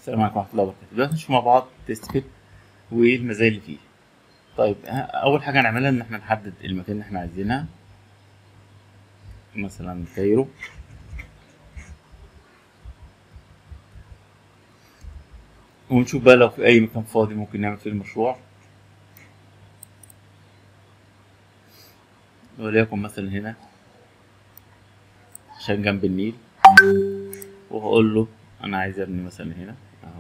السلام عليكم ورحمه الله وبركاته دلوقتي نشوف مع بعض تيست كيت وايه المزايا اللي فيه طيب ه- اول حاجه هنعملها ان احنا نحدد المكان اللي احنا عايزينها مثلا كايرو ونشوف بقى لو في اي مكان فاضي ممكن نعمل فيه المشروع وليكن مثلا هنا عشان جنب النيل وهقول له انا عايز ابني مثلا هنا اهو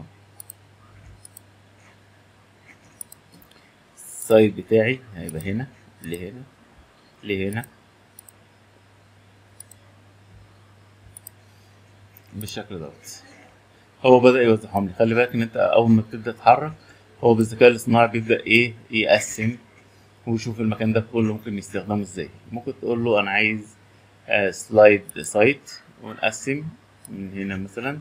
السايت بتاعي هيبقى هنا لهنا لهنا بالشكل دوت هو بدأ يوزعهم لي خلي بالك ان انت اول ما بتبدأ تتحرك هو بالذكاء الاصطناعي بيبدأ ايه يقسم ويشوف المكان ده كله ممكن يستخدمه ازاي ممكن تقول له انا عايز آه سلايد سايت ونقسم من هنا مثلا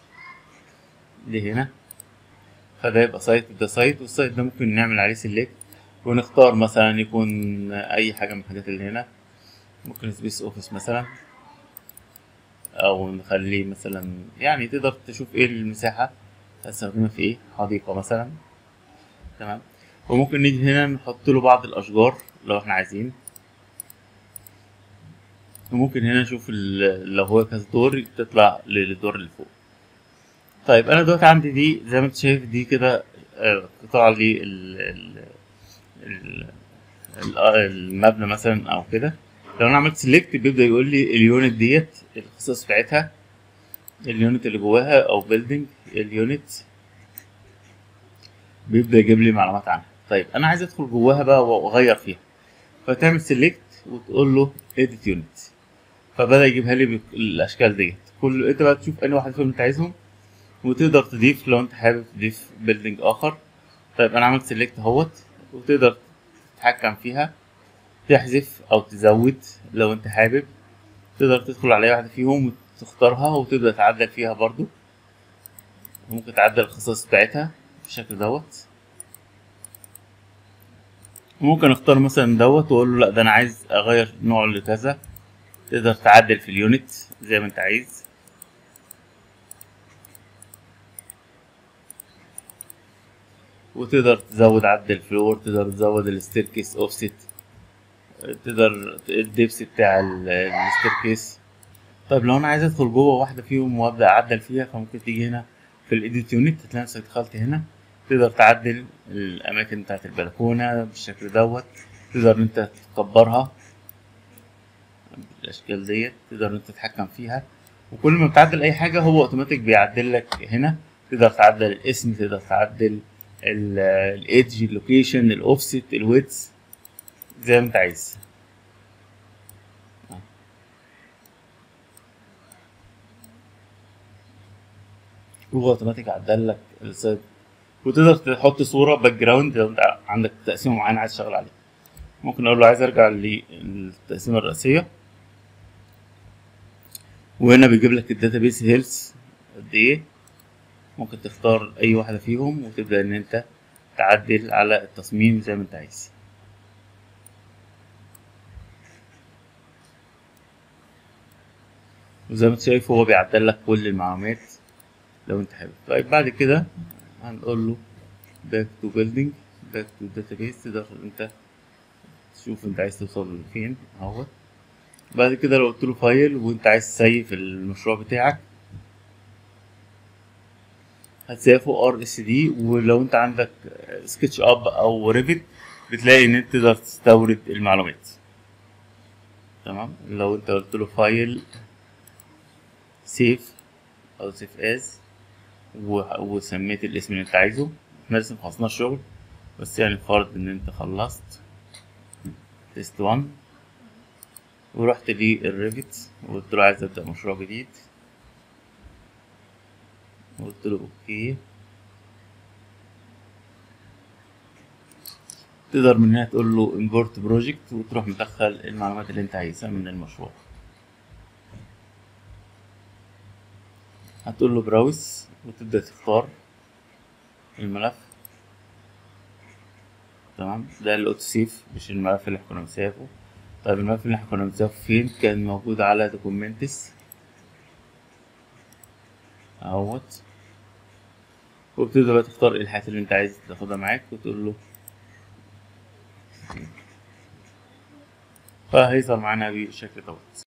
لهنا فده يبقى سايت ده سايت والسايت ده ممكن نعمل عليه سيلكت ونختار مثلا يكون اي حاجة من الحاجات اللي هنا ممكن سبيس اوفيس مثلا او نخليه مثلا يعني تقدر تشوف ايه المساحة هتستخدمها في ايه حديقة مثلا تمام وممكن نيجي هنا نحط له بعض الاشجار لو احنا عايزين وممكن هنا نشوف ال- لو هو كذا دور تطلع للدور اللي فوق طيب انا دلوقتي عندي دي زي ما انت شايف دي كده آه، قطع لي ال- ال- ال- ال- المبنى مثلا او كده لو انا عملت سيلكت بيبدا يقول لي اليونت ديت الخصائص بتاعتها اليونت اللي جواها او بيلدينج اليونت بيبدا يجيب لي معلومات عنها طيب انا عايز ادخل جواها بقى واغير فيها فتعمل سيلكت وتقول له اديت يونت فبدا يجيبها لي بالاشكال ديت كل انت بقى تشوف انهي واحد فيهم انت عايزهم وتقدر تضيف لو انت حابب تضيف بيلدينج اخر طيب انا عملت سيلكت اهوت وتقدر تتحكم فيها تحذف او تزود لو انت حابب تقدر تدخل على اي واحده فيهم وتختارها وتبدا تعدل فيها برضو ممكن تعدل الخصائص بتاعتها بالشكل دوت ممكن اختار مثلا دوت واقول له لا ده انا عايز اغير نوع لكذا تقدر تعدل في اليونت زي ما انت عايز وتقدر تزود عدل الفلور تقدر تزود الستيركيس اوفست تقدر الدبس بتاع ال- الستيركيس طيب لو انا عايز ادخل جوه واحده فيهم وابدا اعدل فيها فممكن تيجي هنا في الايديت يونت هتلاقي نفسك دخلت هنا تقدر تعدل الاماكن بتاعت البلكونه بالشكل دوت تقدر ان انت تكبرها بالاشكال ديت تقدر ان انت تتحكم فيها وكل ما بتعدل اي حاجه هو اوتوماتيك بيعدل لك هنا تقدر تعدل الاسم تقدر تعدل الايدج اللوكيشن الاوفست الويتس زي ما انت عايز هو اوتوماتيك عدل لك السايت وتقدر تحط صوره باك جراوند لو انت عندك تقسيمه معينه عايز تشتغل عليه ممكن اقول له عايز ارجع للتقسيمه الرئيسيه وهنا بيجيب لك الداتابيس هيلث قد ايه ممكن تختار اي واحده فيهم وتبدا ان انت تعدل على التصميم زي ما انت عايز وزي ما انت شايف هو بيعدل لك كل المعلومات لو انت حابب طيب بعد كده هنقول له باك تو بيلدينج باك تو داتابيس تقدر انت تشوف انت عايز توصل لفين اهو بعد كده لو قلت له فايل وانت عايز تسيف المشروع بتاعك هتسيفه ار اس دي ولو انت عندك سكتش اب او ريفت بتلاقي ان انت تقدر تستورد المعلومات تمام لو انت قلت له فايل سيف او سيف از وسميت الاسم اللي انت عايزه احنا لسه مخلصنا الشغل بس يعني فرض ان انت خلصت تيست 1 ورحت للريفت وقلت له عايز ابدا مشروع جديد وقلت له اوكي تقدر من هنا تقول له import project وتروح مدخل المعلومات اللي انت عايزها من المشروع هتقول له براوس وتبدأ تختار الملف تمام ده الاوتو سيف مش الملف اللي احنا كنا بنسيفه طيب الملف اللي احنا كنا بنسيفه فين كان موجود على دوكومنتس اهوت وبتبدأ بقى تختار ايه الحاجات اللي انت عايز تاخدها معاك وتقول له فهيظهر معانا بالشكل دوت